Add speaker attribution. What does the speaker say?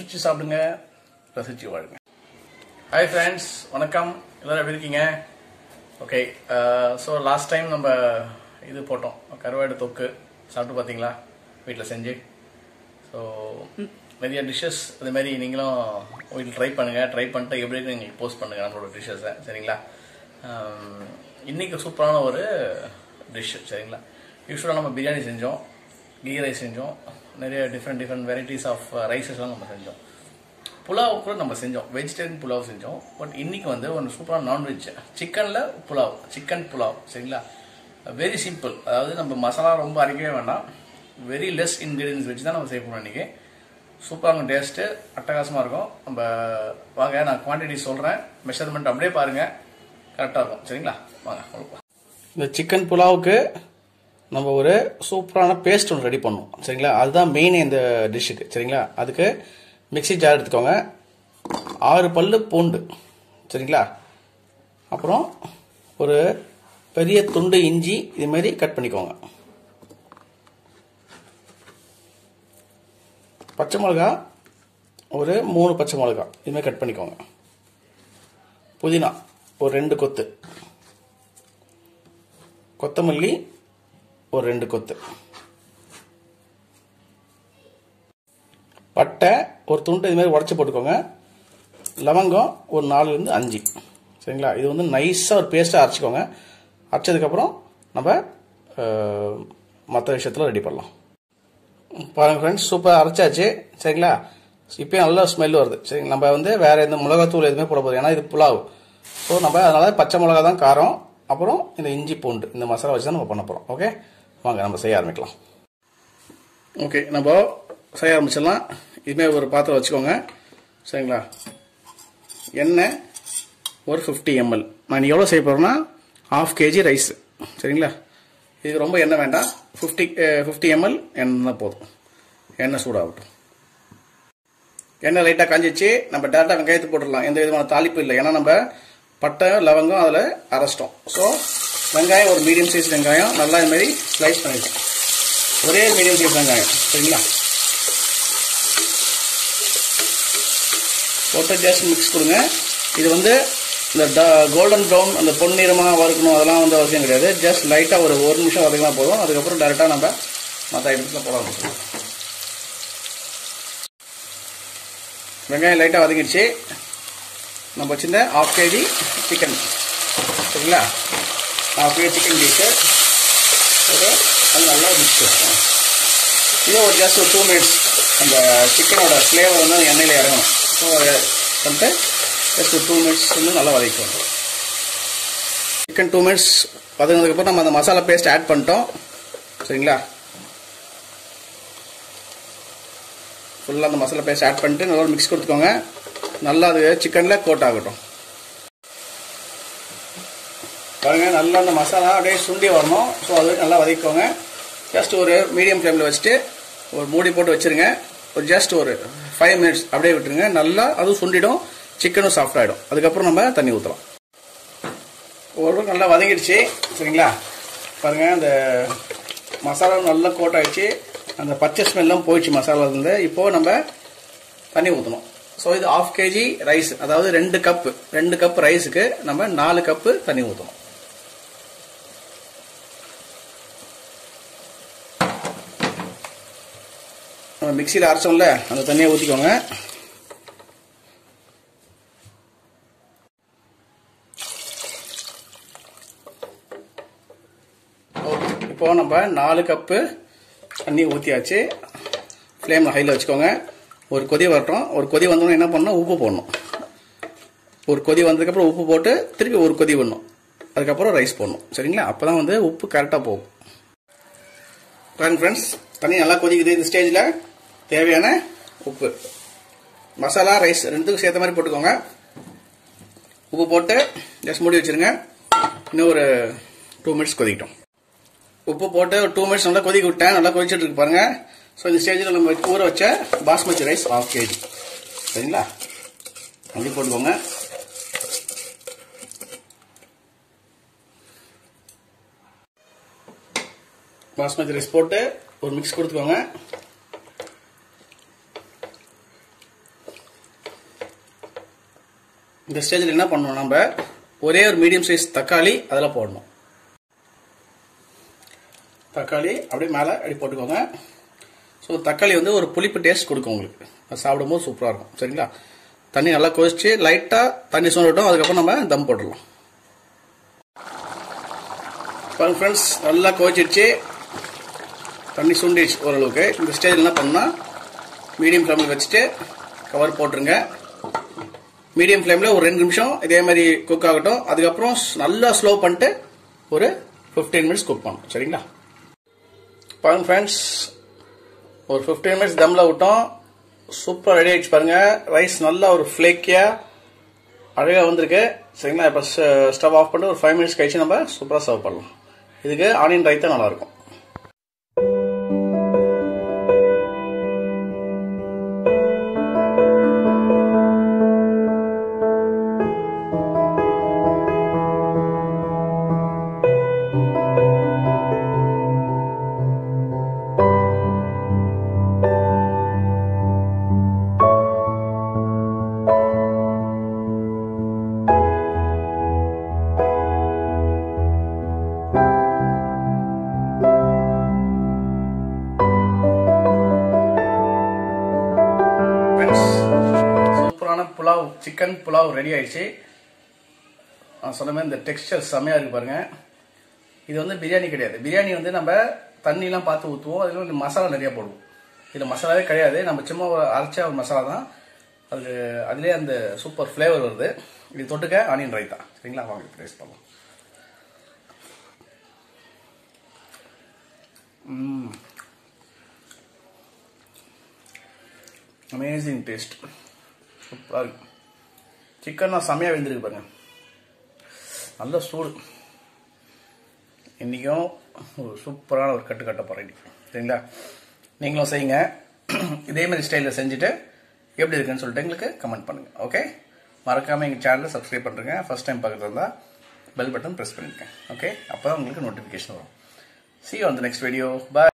Speaker 1: ருசிச்சு சாப்பிடுங்க ரசிச்சு வாழுங்க ஹாய் ஃப்ரெண்ட்ஸ் வணக்கம் எல்லாரும் எப்படி இருக்கீங்க ஓகே ஸோ லாஸ்ட் டைம் நம்ம இது போட்டோம் கருவாடு தொக்கு சாப்பிட்டு பார்த்தீங்களா வீட்டில் செஞ்சு ஸோ நிறைய டிஷ்ஷஸ் இது மாதிரி நீங்களும் வீட்டில் ட்ரை பண்ணுங்கள் ட்ரை பண்ணிட்டு எப்படி இருக்கு எங்களுக்கு போஸ்ட் பண்ணுங்கள் நம்மளோட டிஷ்ஷஸை சரிங்களா ஆம், இன்னைக்கு சூப்பரான ஒரு டிஷ் சரிங்களா யூஸ்வலாக நம்ம பிரியாணி செஞ்சோம் கீ ரைஸ் செஞ்சோம் நிறைய டிஃப்ரெண்ட் டிஃப்ரெண்ட் வெரைட்டிஸ் ஆஃப் ரைஸஸ்லாம் நம்ம செஞ்சோம் புலாவ் கூட நம்ம செஞ்சோம் வெஜிடேரியன் புலாவ் செஞ்சோம் பட் இன்னைக்கு வந்து ஒரு சூப்பரான நான்வெஜ் சிக்கனில் புலாவ் சிக்கன் புலாவ் சரிங்களா வெரி சிம்பிள் அதாவது நம்ம மசாலா ரொம்ப அரைக்கவே வேண்டாம் வெரி லெஸ் இன்க்ரீடியன்ஸ் வச்சு தான் நம்ம செய்ய போகிறோம் இன்னைக்கு சூப்பராக இருக்கும் டேஸ்ட்டு அட்டகாசமாக இருக்கும் நம்ம வாங்க நான் குவான்டிட்டி சொல்கிறேன் மெஷர்மெண்ட் அப்படியே பாருங்கள் கரெக்டாக இருக்கும் சரிங்களா வாங்க உங்களுக்கு இந்த சிக்கன் புலாவுக்கு நம்ம ஒரு சூப்பரான பேஸ்ட் ஒன்று ரெடி பண்ணுவோம் சரிங்களா அதுதான் மெயின் இந்த டிஷ்ஷுக்கு சரிங்களா அதுக்கு மிக்ஸி ஜார் எடுத்துக்கோங்க ஆறு பல்லு பூண்டு சரிங்களா அப்புறம் ஒரு பெரிய துண்டு இஞ்சி இது மாதிரி கட் பண்ணிக்கோங்க பச்சை மிளகா ஒரு மூணு பச்சை மிளகா இது மாதிரி கட் பண்ணிக்கோங்க புதினா ஒரு ரெண்டு கொத்து கொத்தமல்லி ஒரு ரெண்டு கொத்து பட்டை ஒரு துண்டு இது மாதிரி உடச்சி போட்டுக்கோங்க லவங்கம் ஒரு நாலுலேருந்து அஞ்சு சரிங்களா இது வந்து நைஸாக ஒரு பேஸ்ட்டாக அரைச்சிக்கோங்க அரைச்சதுக்கப்புறம் நம்ம மற்ற விஷயத்தில் ரெடி பண்ணலாம் பாருங்க ஃப்ரெண்ட்ஸ் சூப்பராக அரைச்சாச்சு சரிங்களா இப்போயும் நல்ல ஸ்மெல் வருது சரி நம்ம வந்து வேற எந்த மிளகாத்தூள் எதுவுமே போட போகுது ஏன்னா இது புலாவ் ஸோ நம்ம அதனால பச்சை மிளகா தான் காரம் அப்புறம் இந்த இஞ்சி பூண்டு இந்த மசாலா வச்சு தான் நம்ம பண்ண போகிறோம் ஓகே வாங்க நம்ம செய்ய ஆரம்பிக்கலாம் ஓகே நம்ம செய்ய ஆரம்பிச்சிடலாம் இதுமாரி ஒரு பாத்திரம் வச்சுக்கோங்க சரிங்களா எண்ணெய் ஒரு ஃபிஃப்டி எம்எல் நான் எவ்வளோ செய்ய போகிறேன்னா ஹாஃப் கேஜி ரைஸ் சரிங்களா இதுக்கு ரொம்ப எண்ணெய் வேண்டாம் ஃபிஃப்டி ஃபிஃப்டி எம்எல் எண்ணெய் தான் போதும் எண்ணெய் சூடாகட்டும் எண்ணெய் லைட்டாக காஞ்சிச்சு நம்ம டேரெக்டாக வெங்காயத்தை போட்டுடலாம் எந்த விதமான தாளிப்பு இல்லை ஏன்னா நம்ம பட்டை லவங்கம் அதில் அரைச்சிட்டோம் ஸோ வெங்காயம் ஒரு மீடியம் சைஸ் வெங்காயம் நல்லா இது மாதிரி ஸ்லைஸ் பண்ணிட்டோம் ஒரே மீடியம் சைஸ் வெங்காயம் சரிங்களா போட்டு ஜஸ்ட் மிக்ஸ் கொடுங்க இது வந்து இந்த கோல்டன் ப்ரௌன் அந்த பொன்னிறமாக வறுக்கணும் அதெல்லாம் வந்து அவசியம் கிடையாது ஜஸ்ட் லைட்டாக ஒரு ஒரு நிமிஷம் வதக்கினா போதும் அதுக்கப்புறம் டேரெக்டாக நம்ம மற்ற ஐட்டத்தில் போட ஆரம்பிச்சிடலாம் வெங்காயம் லைட்டாக வதங்கிடுச்சு நம்ம வச்சிருந்த ஆஃப் கேஜி சிக்கன் சரிங்களா ஆஃப் கேஜி சிக்கன் பீஸு ஒரு அது நல்லா மிக்ஸ் பண்ணுவோம் இது ஒரு ஜஸ்ட் ஒரு டூ மினிட்ஸ் அந்த சிக்கனோட ஃப்ளேவர் வந்து அந்த எண்ணெயில் இறங்கணும் ஸோ பண்ணிட்டு ஜஸ்ட் ஒரு டூ மினிட்ஸ் வந்து நல்லா வதக்கிக்கணும் சிக்கன் டூ மினிட்ஸ் வதங்கினதுக்கப்புறம் நம்ம அந்த மசாலா பேஸ்ட் ஆட் பண்ணிட்டோம் சரிங்களா ஃபுல்லாக அந்த மசாலா பேஸ்ட் ஆட் பண்ணிட்டு நல்லா மிக்ஸ் கொடுத்துக்கோங்க நல்லா அது சிக்கனில் கோட் ஆகட்டும் பாருங்க நல்லா அந்த மசாலா அப்படியே சுண்டி வரணும் ஸோ அது நல்லா வதக்கிக்கோங்க ஜஸ்ட் ஒரு மீடியம் ஃப்ளேமில் வச்சுட்டு ஒரு மூடி போட்டு வச்சிருங்க ஒரு ஜஸ்ட் ஒரு ஃபைவ் மினிட்ஸ் அப்படியே விட்டுருங்க நல்லா அதுவும் சுண்டிடும் சிக்கனும் சாஃப்ட் ஆகிடும் அதுக்கப்புறம் நம்ம தண்ணி ஊற்றலாம் ஒரு நல்லா வதங்கிடுச்சு சரிங்களா பாருங்க அந்த மசாலா நல்லா கோட் ஆயிடுச்சு அந்த பச்சை ஸ்மெல்லாம் போயிடுச்சு மசாலா இருந்து இப்போ நம்ம தண்ணி ஊற்றணும் ஸோ இது ஆஃப் கேஜி ரைஸ் அதாவது ரெண்டு கப்பு ரெண்டு கப் ரைஸுக்கு நம்ம நாலு கப்பு தண்ணி ஊற்றணும் நம்ம மிக்சியில் அரைச்சோம்ல அந்த தண்ணியை ஊற்றிக்கோங்க ஓகே இப்போ நம்ம நாலு கப்பு தண்ணி ஊற்றியாச்சு ஃப்ளேமில் ஹையில் வச்சுக்கோங்க ஒரு கொதி வரட்டும் ஒரு கொதி வந்தோடனே என்ன பண்ணணும் உப்பு போடணும் ஒரு கொதி வந்ததுக்கப்புறம் உப்பு போட்டு திருப்பி ஒரு கொதி வரணும் அதுக்கப்புறம் ரைஸ் போடணும் சரிங்களா அப்போ தான் வந்து உப்பு கரெக்டாக போகும் ஃப்ரெண்ட்ஸ் தண்ணி நல்லா கொதிக்குது இந்த ஸ்டேஜில் தேவையான உப்பு மசாலா ரைஸ் ரெண்டுக்கும் சேர்த்த மாதிரி போட்டுக்கோங்க உப்பு போட்டு ஜஸ்ட் மூடி வச்சிருங்க இன்னும் ஒரு டூ மினிட்ஸ் கொதிக்கட்டும் உப்பு போட்டு ஒரு டூ மினிட்ஸ் நல்லா கொதிக்க விட்டேன் நல்லா கொதிச்சுட்டு இருக்கு பாருங்க ஸோ இந்த ஸ்டேஜில் நம்ம ஊற வச்ச பாஸ்மதி ரைஸ் ஆஃப் கேஜி சரிங்களா அப்படி போட்டுக்கோங்க பாஸ்மதி ரைஸ் போட்டு ஒரு மிக்ஸ் கொடுத்துக்கோங்க இந்த ஸ்டேஜில் என்ன பண்ணணும் நம்ம ஒரே ஒரு மீடியம் சைஸ் தக்காளி அதில் போடணும் தக்காளி அப்படியே மேலே அப்படி போட்டுக்கோங்க ஸோ தக்காளி வந்து ஒரு புளிப்பு டேஸ்ட் கொடுக்கும் உங்களுக்கு அது சாப்பிடும்போது சூப்பராக இருக்கும் சரிங்களா தண்ணி நல்லா கொதிச்சு லைட்டாக தண்ணி சூடட்டும் அதுக்கப்புறம் நம்ம தம் போட்டுடலாம் பாருங்க ஃப்ரெண்ட்ஸ் நல்லா கொதிச்சிடுச்சு தண்ணி சுண்டிடுச்சு ஓரளவுக்கு இந்த ஸ்டேஜில் என்ன பண்ணால் மீடியம் ஃப்ளேமில் வச்சுட்டு கவர் போட்டுருங்க மீடியம் ஃப்ளேமில் ஒரு ரெண்டு நிமிஷம் இதே மாதிரி குக் ஆகட்டும் அதுக்கப்புறம் நல்லா ஸ்லோ பண்ணிட்டு ஒரு ஃபிஃப்டீன் மினிட்ஸ் குக் பண்ணணும் சரிங்களா பாருங்க ஃப்ரெண்ட்ஸ் ஒரு ஃபிஃப்டீன் மினிட்ஸ் தம்மில் விட்டோம் சூப்பர் ரெடி ஆயிடுச்சு பாருங்க ரைஸ் நல்லா ஒரு ஃப்ளேக்கியாக அழகாக வந்திருக்கு சரிங்களா இப்போ ஸ்டவ் ஆஃப் பண்ணிட்டு ஒரு ஃபைவ் மினிட்ஸ் கழிச்சு நம்ம சூப்பராக சர்வ் பண்ணலாம் இதுக்கு ஆனியன் ரைத்தா நல்லாயிருக்கும் ஃப்ரெண்ட்ஸ் சூப்பரான புலாவ் சிக்கன் புலாவ் ரெடி ஆயிடுச்சு நான் சொன்ன மாதிரி இந்த டெக்ஸ்டர் செம்மையாக இருக்கு பாருங்க இது வந்து பிரியாணி கிடையாது பிரியாணி வந்து நம்ம தண்ணிலாம் பார்த்து ஊற்றுவோம் அதில் வந்து மசாலா நிறைய போடுவோம் இதில் மசாலாவே கிடையாது நம்ம சும்மா ஒரு அரைச்ச ஒரு மசாலா தான் அது அதுலேயே அந்த சூப்பர் ஃப்ளேவர் வருது இது தொட்டுக்க ஆனியன் ரைத்தா சரிங்களா வாங்க டேஸ்ட் பண்ணலாம் ம் அமேசிங் டேஸ்ட் சூப்பராக இருக்கு சிக்கன்லாம் செம்மையாக வெந்திருக்கு பாருங்க நல்ல சூடு இன்றைக்கும் ஒரு சூப்பரான ஒரு கட்டு கட்ட போகிறேன் சரிங்களா நீங்களும் செய்யுங்க இதே மாதிரி ஸ்டைலில் செஞ்சுட்டு எப்படி இருக்குன்னு சொல்லிட்டு எங்களுக்கு கமெண்ட் பண்ணுங்கள் ஓகே மறக்காமல் எங்கள் சேனலை சப்ஸ்கிரைப் பண்ணுறேங்க ஃபர்ஸ்ட் டைம் பார்க்குறது இருந்தால் பெல் பட்டன் ப்ரெஸ் பண்ணிருக்கேன் ஓகே அப்போ தான் உங்களுக்கு நோட்டிஃபிகேஷன் வரும் see on the next video bye